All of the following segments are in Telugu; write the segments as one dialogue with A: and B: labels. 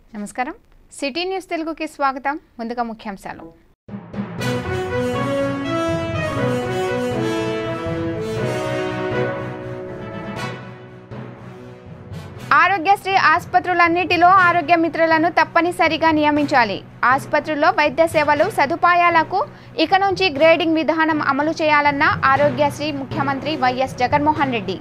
A: నమస్కారం సిటీ న్యూస్ తెలుగుకి స్వాగతం ముందుగా ముఖ్యాంశాలు ఆరోగ్యశ్రీ ఆసుపత్రులన్నిటిలో ఆరోగ్య మిత్రులను తప్పనిసరిగా నియమించాలి ఆసుపత్రుల్లో వైద్య సేవలు సదుపాయాలకు ఇక నుంచి గ్రేడింగ్ విధానం అమలు చేయాలన్న ఆరోగ్యశ్రీ ముఖ్యమంత్రి వైఎస్ జగన్మోహన్ రెడ్డి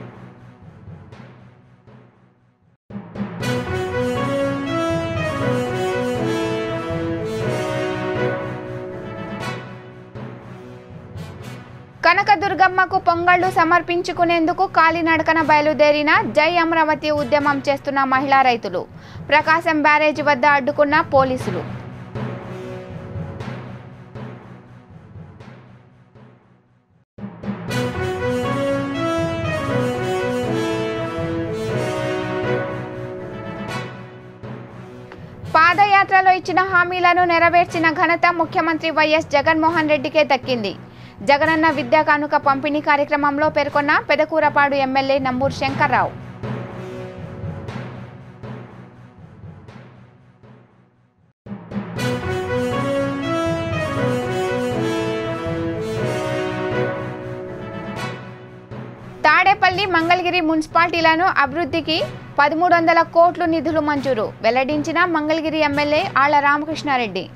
A: కనకదుర్గమ్మకు పొంగళ్లు సమర్పించుకునేందుకు కాలినడకన బయలుదేరిన జై అమరావతి ఉద్యమం చేస్తున్న మహిళా రైతులు ప్రకాశం బ్యారేజీ వద్ద అడ్డుకున్న పోలీసులు పాదయాత్రలో ఇచ్చిన హామీలను నెరవేర్చిన ఘనత ముఖ్యమంత్రి వైఎస్ జగన్మోహన్ రెడ్డికే దక్కింది జగనన్న విద్యా కానుక పంపిణీ కార్యక్రమంలో పేర్కొన్న పెదకూరపాడు ఎమ్మెల్యే నంబూరు శంకర్రావు తాడేపల్లి మంగళగిరి మున్సిపాలిటీలను అభివృద్ధికి పదమూడు వందల కోట్లు నిధులు మంజూరు వెల్లడించిన మంగళగిరి ఎమ్మెల్యే ఆళ్ల రామకృష్ణారెడ్డి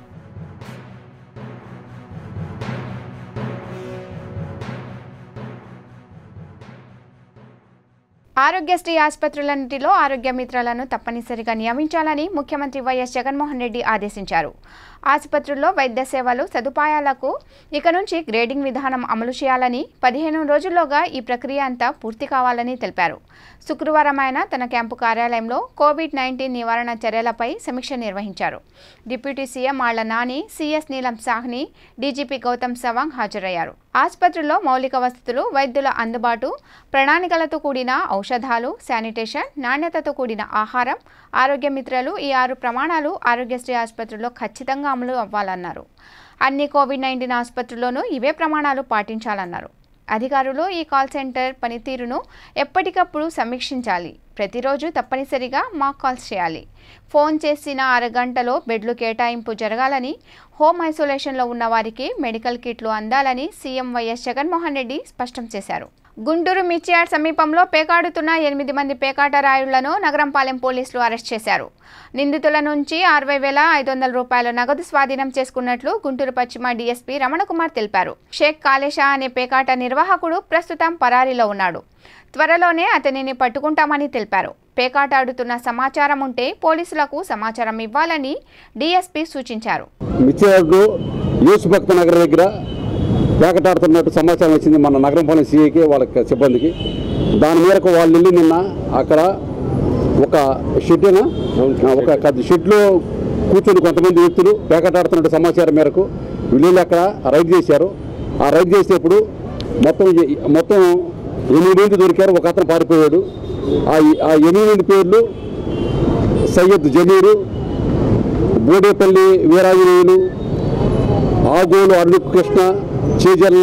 A: ఆరోగ్యశ్రీ ఆసుపత్రులన్నింటిలో ఆరోగ్య మిత్రాలను తప్పనిసరిగా నియమించాలని ముఖ్యమంత్రి వైఎస్ జగన్మోహన్ రెడ్డి ఆదేశించారు ఆసుపత్రుల్లో వైద్య సేవలు సదుపాయాలకు ఇక నుంచి గ్రేడింగ్ విధానం అమలు చేయాలని పదిహేను రోజుల్లోగా ఈ ప్రక్రియ అంతా పూర్తి కావాలని తెలిపారు శుక్రవారం ఆయన తన క్యాంపు కార్యాలయంలో కోవిడ్ నైన్టీన్ నివారణ చర్యలపై సమీక్ష నిర్వహించారు deputy CM Alla Nani CS Neelam Sawhney DGP Gautam Sawang హాజరయ్యారు ఆసుపత్రుల్లో మౌలిక వసతులు వైద్యుల అందుబాటు ప్రణాళికలతో కూడిన ఔషధాలు శానిటేషన్ నాణ్యతతో కూడిన ఆహారం ఆరోగ్య మిత్రలు ఈ ఆరు ప్రమాణాలు ఆరోగ్యశ్రీ ఆసుపత్రుల్లో ఖచ్చితంగా అమలు అవ్వాలన్నారు అన్ని కోవిడ్ నైన్టీన్ ఆసుపత్రుల్లోనూ ఇవే ప్రమాణాలు పాటించాలన్నారు అధికారులు ఈ కాల్ సెంటర్ పనితీరును ఎప్పటికప్పుడు సమీక్షించాలి ప్రతిరోజు తప్పనిసరిగా మాక్ కాల్స్ చేయాలి ఫోన్ చేసిన అరగంటలో బెడ్లు కేటాయింపు జరగాలని హోమ్ ఐసోలేషన్లో ఉన్న వారికి మెడికల్ కిట్లు అందాలని సీఎం వైఎస్ జగన్మోహన్ రెడ్డి స్పష్టం చేశారు గుంటూరు మిర్చియాడ్ సమీపంలో పేకాడుతున్న ఎనిమిది మంది పేకాట రాయుళ్లను నగరంపాలెం పోలీసులు అరెస్ట్ చేశారు నిందితుల నుంచి అరవై వేల ఐదు వందల రూపాయల నగదు స్వాధీనం చేసుకున్నట్లు గుంటూరు పశ్చిమ డీఎస్పీ రమణకుమార్ తెలిపారు షేక్ కాళేషా అనే పేకాట నిర్వాహకుడు ప్రస్తుతం పరారీలో ఉన్నాడు త్వరలోనే అతనిని పట్టుకుంటామని తెలిపారు పేకాట ఆడుతున్న సమాచారం ఉంటే పోలీసులకు సమాచారం ఇవ్వాలని డీఎస్పీ సూచించారు
B: మిర్చియార్డు యేసుభక్త నగర్ దగ్గర పేకటాడుతున్నట్టు సమాచారం వచ్చింది మన నగరం పాలన సీఐకి వాళ్ళ సిబ్బందికి దాని మేరకు వాళ్ళు వెళ్ళి నిన్న అక్కడ ఒక షెడ్డున ఒక పెద్ద షెడ్లో కూర్చొని కొంతమంది వ్యక్తులు పేకటాడుతున్నట్టు సమాచారం మేరకు వీళ్ళు అక్కడ రైడ్ చేశారు ఆ రైడ్ చేసేప్పుడు మొత్తం ఎ- మొత్తం ఎనిమిది మంది దొరికారు ఒక అతను పారిపోయాడు ఆ ఆ ఎనిమిది మంది పేర్లు సయ్యద్ జమీరు బోడేపల్లి వీరాంజనేయులు ఆగోలు అరుణ్ కృష్ణ చేజర్ల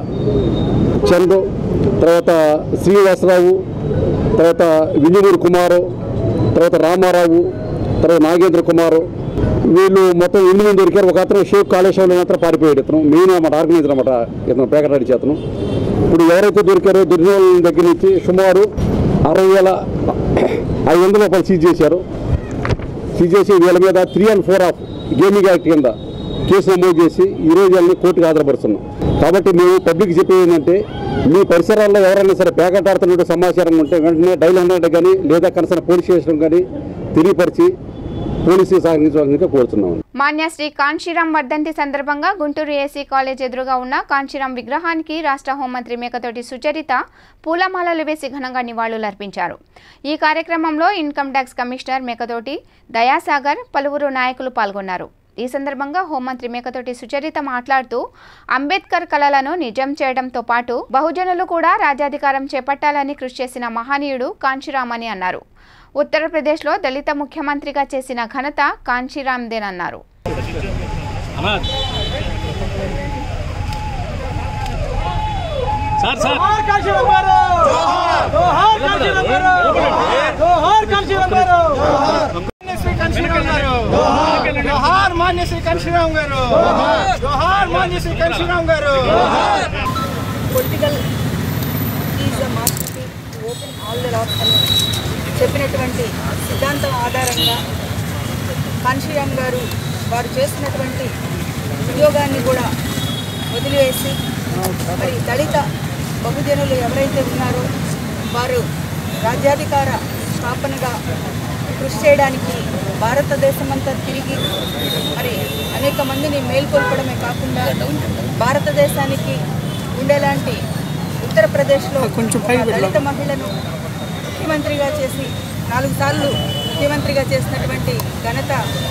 B: చందు తర్వాత శ్రీనివాసరావు తర్వాత విజయనూరు కుమారు తర్వాత రామారావు తర్వాత నాగేంద్ర కుమారు వీళ్ళు మొత్తం ఎనిమిది మంది దొరికారు ఒక అతను షేక్ కాళేశ్వరంలో మాత్రం పారిపోయాడు ఇతను మెయిన్ అన్నమాట ఆర్గనైజర్ అన్నమాట ఇతను పేకటాడి చేతను ఇప్పుడు ఎవరైతే దొరికారో దొరికిన వాళ్ళ దగ్గర నుంచి సుమారు అరవై వేల ఐదు వందల రూపాయలు సీజ్ చేశారు సీజ్ చేసి వీళ్ళ మీద three and four of gaming act కింద కేసు నమోదు చేసి ఈ రోజు వాళ్ళని కోర్టుకు హాజరుపరుస్తున్నాం కాబట్టి మేము పబ్లిక్ చెప్పేది ఏంటంటే మీ పరిసరాల్లో ఎవరైనా సరే ప్యాకెట్ ఆడుతున్నట్టు సమాచారం ఉంటే వెంటనే డైల్ హండ్రెడ్ కానీ లేదా కనసన పోలీస్ స్టేషన్ కానీ తెలియపరిచి పోలీసులు సహకరించవలసిందిగా కోరుతున్నాం
A: మాన్యశ్రీ కాంశీరాం వర్ధంతి సందర్భంగా గుంటూరు ఏసీ కాలేజ్ ఎదురుగా ఉన్న కాంశీరాం విగ్రహానికి రాష్ట్ర హోంమంత్రి మేకతోటి సుచరిత పూలమాలలు వేసి ఘనంగా నివాళులర్పించారు ఈ కార్యక్రమంలో income tax commissioner Mekathoti Dayasagar పలువురు నాయకులు పాల్గొన్నారు ఈ సందర్భంగా హోంమంత్రి మేకతోటి సుచరిత మాట్లాడుతూ అంబేద్కర్ కలలను నిజం చేయడంతో పాటు బహుజనులు కూడా రాజ్యాధికారం చేపట్టాలని కృషి చేసిన మహనీయుడు కాంశీరామ్ అని అన్నారు ఉత్తరప్రదేశ్లో దళిత ముఖ్యమంత్రిగా చేసిన ఘనత కాంశీరామ్దేనన్నారు
C: సార్ సార్
D: जोहार काशीराम गारू जोहार काशीराम गारू जोहार काशीराम गारू
C: శ్రీ కన్షీరామ్ గారు జోహార్ మాన్య శ్రీ కన్షీరామ్ గారు జోహార్ మాన్య Shri Kanshi Ram garu
D: political is the master open all the locks అని చెప్పినటువంటి సిద్ధాంతం ఆధారంగా కాన్షీరామ్ గారు వారు చేస్తున్నటువంటి ఉద్యోగాన్ని కూడా వదిలివేసి మరి దళిత బహుజనులు ఎవరైతే ఉన్నారో వారు రాజ్యాధికార స్థాపనగా కృషి చేయడానికి భారతదేశమంతా తిరిగి మరి అనేక మందిని మేల్కొల్పడమే కాకుండా భారతదేశానికి ఉండేలాంటి ఉత్తరప్రదేశ్లో ఒక దళిత మహిళను ముఖ్యమంత్రిగా చేసి నాలుగు సార్లు ముఖ్యమంత్రిగా చేసినటువంటి ఘనత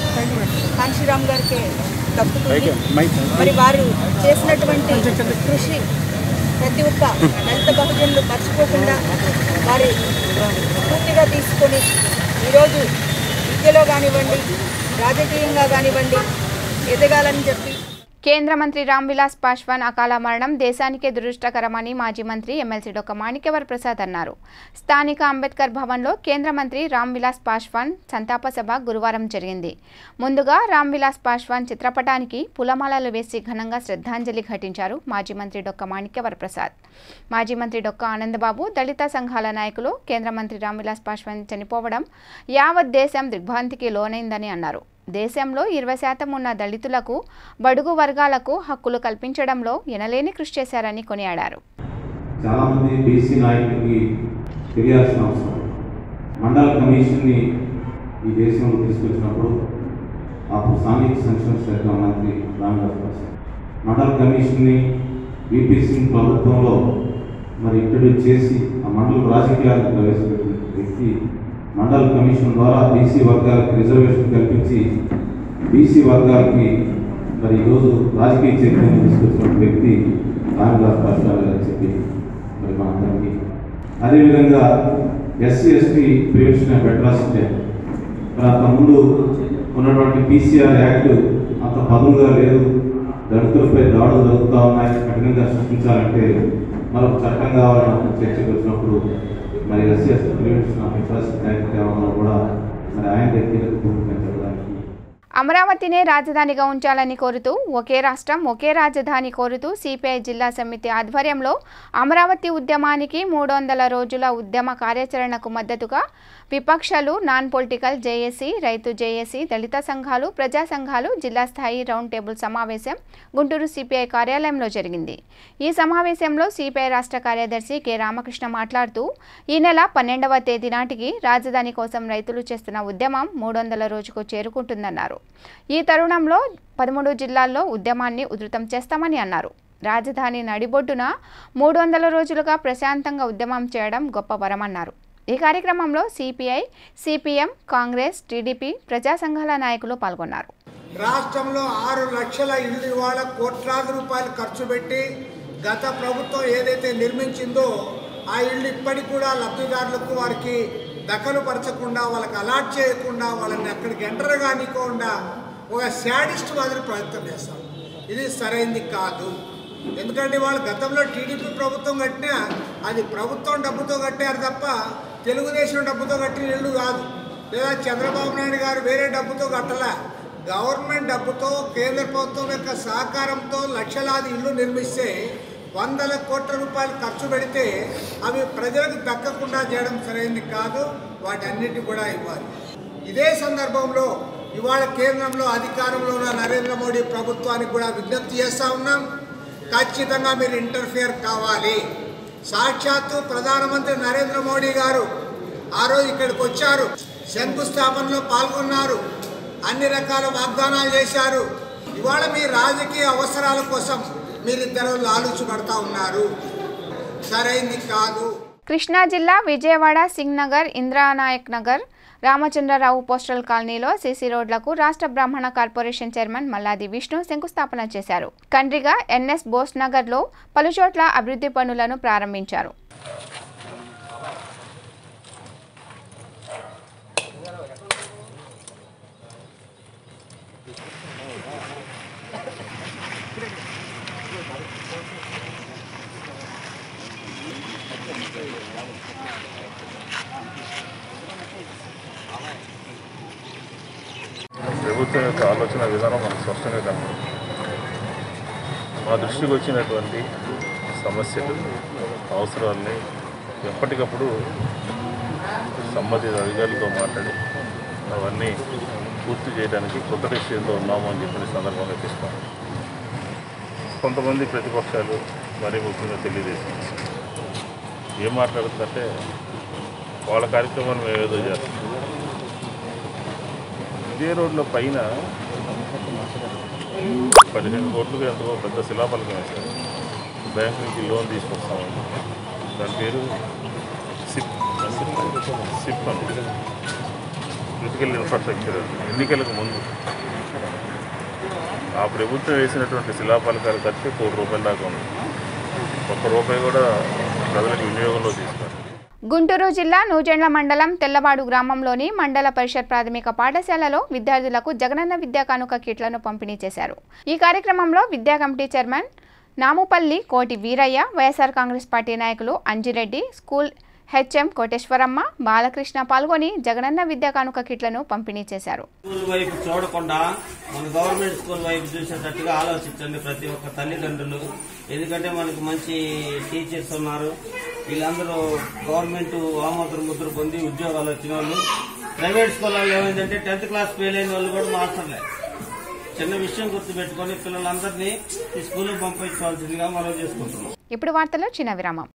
D: కాంశీరామ్ గారికి దక్కుతుంది మరి వారు చేసినటువంటి కృషి ప్రతి ఒక్క దళిత బహుజనులు మర్చిపోకుండా వారి పూర్తిగా తీసుకొని ఈరోజు విద్యలో కానివ్వండి రాజకీయంగా కానివ్వండి ఎదగాలని చెప్పి
A: కేంద్ర మంత్రి రామ్ విలాస్ పాశ్వాన్ అకాల మరణం దేశానికే దురదృష్టకరమని మాజీ మంత్రి ఎమ్మెల్సీ డొక్క మాణిక్యవర ప్రసాద్ అన్నారు స్థానిక అంబేద్కర్ భవన్లో కేంద్ర మంత్రి రామ్ విలాస్ పాశ్వాన్ సంతాప సభ గురువారం జరిగింది ముందుగా రామ్ విలాస్ పాశ్వాన్ చిత్రపటానికి పూలమాలలు వేసి ఘనంగా శ్రద్ధాంజలి ఘటించారు మాజీ మంత్రి డొక్క మాణిక్యవర ప్రసాద్ మాజీ మంత్రి డొక్క ఆనందబాబు దళిత సంఘాల నాయకులు కేంద్ర మంత్రి రామ్ విలాస్ పాశ్వాన్ చనిపోవడం యావత్ దేశం దిగ్భ్రాంతికి లోనైందని అన్నారు దేశంలో ఇరవై శాతం ఉన్న దళితులకు బడుగు వర్గాలకు హక్కులు కల్పించడంలో ఎనలేని కృషి చేశారని కొనియాడారు
E: చాలామంది బీసీ నాయకులకి తెలియాల్సిన అవసరం మండల కమిషన్ని ఈ దేశంలో తీసుకొచ్చినప్పుడు అప్పుడు సాంఘిక సంక్షేమ శాఖ మంత్రి రామదాస్ ప్రసాద్ మండల కమిషన్ని బీపీ సింగ్ ప్రభుత్వంలో మరి ఇంట్రడ్యూస్ చేసి ఆ మండల రాజకీయాలకు ప్రవేశపెట్టిన వ్యక్తి మండల కమిషన్ ద్వారా బీసీ వర్గాలకు రిజర్వేషన్ కల్పించి బీసీ వర్గాలకి మరి ఈరోజు రాజకీయ చైతన్యం తీసుకొచ్చిన వ్యక్తి రామదాస్ పాఠశాల గారు చెప్పి మరి మా అందరికీ అదేవిధంగా SC ST prevention of atrocity మరి అంత ముందు ఉన్నటువంటి పీసీఆర్ యాక్ట్ అంత పదునుగా లేదు దళితులపై దాడులు జరుగుతూ ఉన్నాయి కఠినంగా సృష్టించాలంటే మరొక చట్టం కావాలని ఒక చర్చకు వచ్చినప్పుడు మరి SC ST prevention of atrocity act తేవడంలో కూడా మరి ఆయన కీలక భూమిక చెప్పడానికి
A: అమరావతినే రాజధానిగా ఉంచాలని కోరుతూ ఒకే రాష్ట్రం ఒకే రాజధాని కోరుతూ సిపిఐ జిల్లా సమితి ఆధ్వర్యంలో అమరావతి ఉద్యమానికి మూడు వందల రోజుల ఉద్యమ కార్యాచరణకు మద్దతుగా విపక్షాలు నాన్ పొలిటికల్ జేఏసీ రైతు జేఏసీ దళిత సంఘాలు ప్రజా సంఘాలు జిల్లా స్థాయి రౌండ్ టేబుల్ సమావేశం గుంటూరు సిపిఐ కార్యాలయంలో జరిగింది ఈ సమావేశంలో సిపిఐ రాష్ట్ర కార్యదర్శి కె రామకృష్ణ మాట్లాడుతూ ఈ నెల పన్నెండవ తేదీ నాటికి రాజధాని కోసం రైతులు చేస్తున్న ఉద్యమం మూడు వందల రోజుకు చేరుకుంటుందన్నారు ఈ తరుణంలో పదమూడు జిల్లాల్లో ఉద్యమాన్ని ఉధృతం చేస్తామని అన్నారు రాజధాని నడిబొడ్డున మూడు వందల రోజులుగా ప్రశాంతంగా ఉద్యమం చేయడం గొప్ప వరమన్నారు ఈ కార్యక్రమంలో సిపిఐ సిపిఎం కాంగ్రెస్ టీడీపీ ప్రజా సంఘాల నాయకులు పాల్గొన్నారు
C: రాష్ట్రంలో ఆరు లక్షల ఇల్లు ఇవాళ కోట్లాది రూపాయలు ఖర్చు పెట్టి గత ప్రభుత్వం ఏదైతే నిర్మించిందో ఆ ఇల్లు ఇప్పటికి కూడా లబ్ధిదారులకు వారికి దఖలు పరచకుండా వాళ్ళకి అలాట్ చేయకుండా వాళ్ళని అక్కడికి ఎంటర్ కానికుండా ఒక శాడిస్ట్ మాదిరి ప్రయత్నం చేస్తాం ఇది సరైంది కాదు ఎందుకంటే వాళ్ళు గతంలో టీడీపీ ప్రభుత్వం కట్టినా అది ప్రభుత్వం డబ్బుతో కట్టారు తప్ప తెలుగుదేశం డబ్బుతో కట్టిన ఇల్లు కాదు లేదా చంద్రబాబు నాయుడు గారు వేరే డబ్బుతో కట్టలే గవర్నమెంట్ డబ్బుతో కేంద్ర ప్రభుత్వం యొక్క సహకారంతో లక్షలాది ఇల్లు నిర్మిస్తే వందల కోట్ల రూపాయలు ఖర్చు పెడితే అవి ప్రజలకు దక్కకుండా చేయడం సరైనది కాదు వాటన్నిటి కూడా ఇవ్వాలి ఇదే సందర్భంలో ఇవాళ కేంద్రంలో అధికారంలో ఉన్న నరేంద్ర మోడీ ప్రభుత్వానికి కూడా విజ్ఞప్తి చేస్తూ ఉన్నాం ఖచ్చితంగా మీరు ఇంటర్ఫియర్ కావాలి సాక్షాత్తు ప్రధానమంత్రి నరేంద్ర మోడీ గారు ఆ రోజు ఇక్కడికి వచ్చారు శంకుస్థాపనలో పాల్గొన్నారు అన్ని రకాల వాగ్దానాలు చేశారు ఇవాళ మీ రాజకీయ అవసరాల కోసం మీరిద్దరు లాలుచుపడతా ఉన్నారు సరైంది కాదు
A: కృష్ణా జిల్లా విజయవాడ సింగ్ నగర్ ఇంద్రానాయక్ నగర్ రామచంద్రరావు పోస్టల్ కాలనీలో సీసీ రోడ్లకు రాష్ట్ర బ్రాహ్మణ కార్పొరేషన్ చైర్మన్ మల్లాది విష్ణు శంకుస్థాపన చేశారు కండ్రిగా ఎన్ఎస్ బోస్ నగర్లో పలుచోట్ల అభివృద్ధి పనులను ప్రారంభించారు
F: ప్రభుత్వం యొక్క ఆలోచన విధానం మనకు స్పష్టంగా కనబడుతుంది మా దృష్టికి వచ్చినటువంటి సమస్యలు అవసరాలని ఎప్పటికప్పుడు సంబంధిత అధికారులతో మాట్లాడి అవన్నీ పూర్తి చేయడానికి కొత్త విషయంలో ఉన్నాము అని చెప్పిన సందర్భంగా తీసుకోం కొంతమంది ప్రతిపక్షాలు మరీ ముఖ్యంగా తెలియజేసింది ఏం మాట్లాడుతుందంటే వాళ్ళ కార్యక్రమాన్ని మేము ఏదో చేస్తాం ఇదే రోడ్ల పైన పదిహేను కోట్లకు ఎంతో పెద్ద శిలాఫలకం వేశారు బ్యాంక్ నుంచి లోన్ తీసుకొస్తామని దాని పేరు సిప్ సిప్ సిప్ అని క్రిటికల్ ఇన్ఫ్రాస్ట్రక్చర్ ఎన్నికలకు ముందు ఆ ప్రభుత్వం వేసినటువంటి శిలాఫలకాలు ఖర్చు కోటి రూపాయల దాకా ఉంది ఒక్క రూపాయి కూడా ప్రజలకు వినియోగంలో తీసుకోవాలి
A: గుంటూరు జిల్లా నూజెండ్ల మండలం తెల్లవాడు గ్రామంలోని మండల పరిషత్ ప్రాథమిక పాఠశాలలో విద్యార్థులకు జగనన్న విద్యా కానుక కిట్లను పంపిణీ చేశారు ఈ కార్యక్రమంలో విద్యా కమిటీ చైర్మన్ నాముపల్లి కోటి వీరయ్య వైఎస్ఆర్ కాంగ్రెస్ పార్టీ నాయకులు అంజిరెడ్డి స్కూల్ హెచ్ఎం కోటేశ్వరమ్మ బాలకృష్ణ పాల్గొని జగనన్న విద్యా కానుక కిట్లను పంపిణీ చేశారు
G: స్కూల్ వైపు చూడకుండా మన గవర్నమెంట్ స్కూల్ వైపు చూసేటట్టుగా ఆలోచించండి ప్రతి ఒక్క తల్లిదండ్రులు ఎందుకంటే మనకు మంచి టీచర్స్ ఉన్నారు వీళ్ళందరూ గవర్నమెంట్ ఆమోదం ముద్ర పొంది ఉద్యోగాలు వచ్చిన వాళ్ళు ప్రైవేట్ స్కూళ్ళలో ఏమైందంటే టెన్త్ క్లాస్ ఫెయిల్ అయిన వాళ్ళు కూడా మాస్టర్లే చిన్న విషయం గుర్తుపెట్టుకొని పిల్లలందరినీ ఈ స్కూల్కి పంపించవలసిందిగా మనం చేసుకుంటున్నాం
A: ఇప్పుడు వార్తలో చిన్న విరామం